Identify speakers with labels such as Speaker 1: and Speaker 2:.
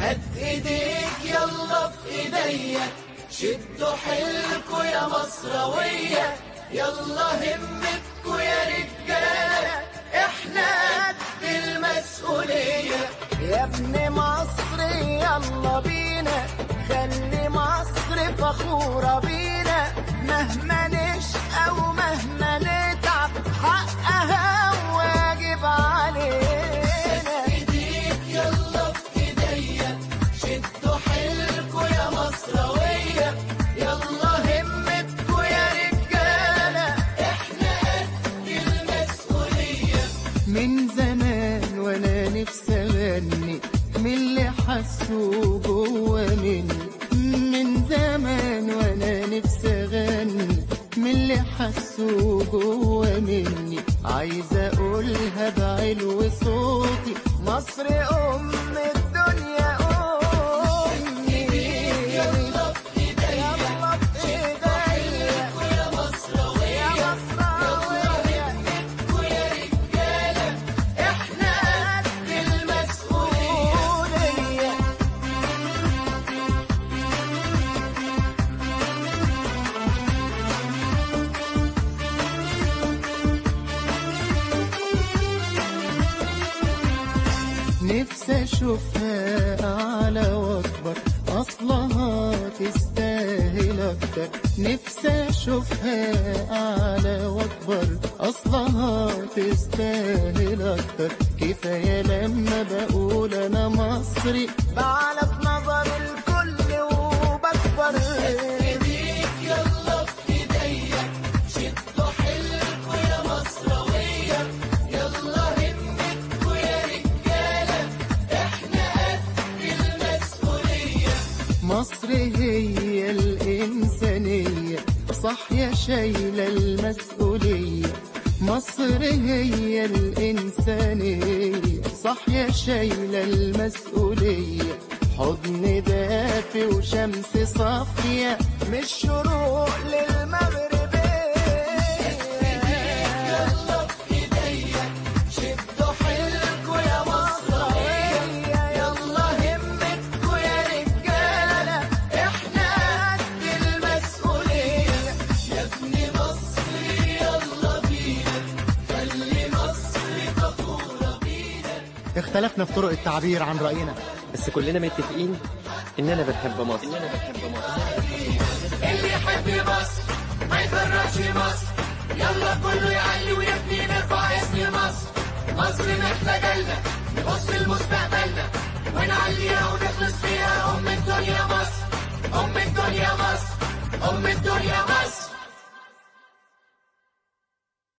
Speaker 1: هات ايديك يلا في ايديا شدوا حيلكوا يا مصراوية يلا همتكوا يا رجالة احنا قد المسؤولية
Speaker 2: يا ابن مصر يلا بينا خلي مصر فخورة بينا مهما نشقى ومهما نتعب حقها واجب علينا
Speaker 1: ايديك يلا في ايديا شدوا حيلكوا يا مصراوية يلا همتكوا يا رجالة احنا قد المسؤولية
Speaker 2: من زمان وانا نفسي اغني من اللي حسوا جوا مني من زمان وانا نفسي اغني من اللي حسوا جوا مني عايز اقولها بعلو صوتي مصر ام الدنيا امي
Speaker 1: يلا في ايديا
Speaker 2: يلا بايديا
Speaker 1: يا مصراوية
Speaker 2: يا مصراوية
Speaker 1: ويا رجالة احنا قد المسؤولية
Speaker 2: مسؤولية نفسي اشوفها اعلى واكبر اصلها تستاهل اكتر نفسي اشوفها اعلى واكبر اصلها تستاهل اكتر كفايه لما بقول انا مصري بعلى في نظر الكل وبكبر
Speaker 1: ايديك يلا في ايديا شدوا حيلكوا يا مصراوية يلا همتكوا يا رجالة احنا قد المسؤولية
Speaker 2: مصر هي الإنسانية صح يا شايلة المسؤولية مصر هي الإنسانية صح يا شايلة المسؤولية حضن دافي وشمس صافية مش شروق للمغرب
Speaker 1: يلا في ايديا شدوا حيلكوا يا مصراوية يلا همتكوا يا رجالة احنا قد المسؤولية يا ابن مصر يلا بينا خلي مصر فخورة بينا
Speaker 3: اختلفنا في طرق التعبير عن رأينا
Speaker 4: بس كلنا متفقين اننا بنحب مصر
Speaker 1: اللي يحب مصر ما يفرقش مصر يلا كله يعلي ويبني نرفع اسم مصر مصر محتاجة لنا نبص لمستقبلنا ونعليها ونخلق